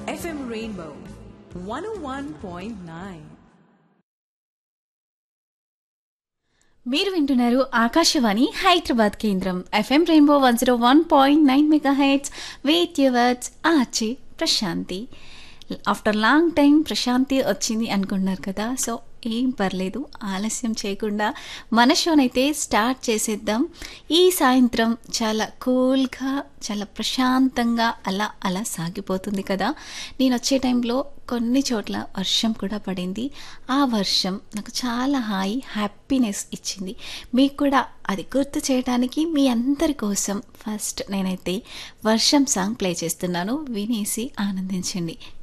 FM Rainbow 101.9. మీరు వింటున్నారు ఆకాశవాణి హైదరాబాద్ కేంద్రం FM rainbow one zero one point nine mega heads with yours ఆర్చి Prashanti after long time Prashanti వచ్చింది అనుకున్నారు కదా సో ఏం పర్లేదు ఆలస్యం చేయకుండా మన షోనైతే స్టార్ట్ చేసేద్దాం ఈ సాయంత్రం చాలా కూల్గా చాలా ప్రశాంతంగా అలా అలా సాగిపోతుంది కదా నేను వచ్చే టైంలో కొన్ని చోట్ల వర్షం కూడా పడింది ఆ వర్షం నాకు చాలా హాయి హ్యాపీనెస్ ఇచ్చింది మీకు కూడా అది గుర్తు చేయడానికి మీ అందరి కోసం ఫస్ట్ నేనైతే వర్షం సాంగ్ ప్లే చేస్తున్నాను వినేసి ఆనందించండి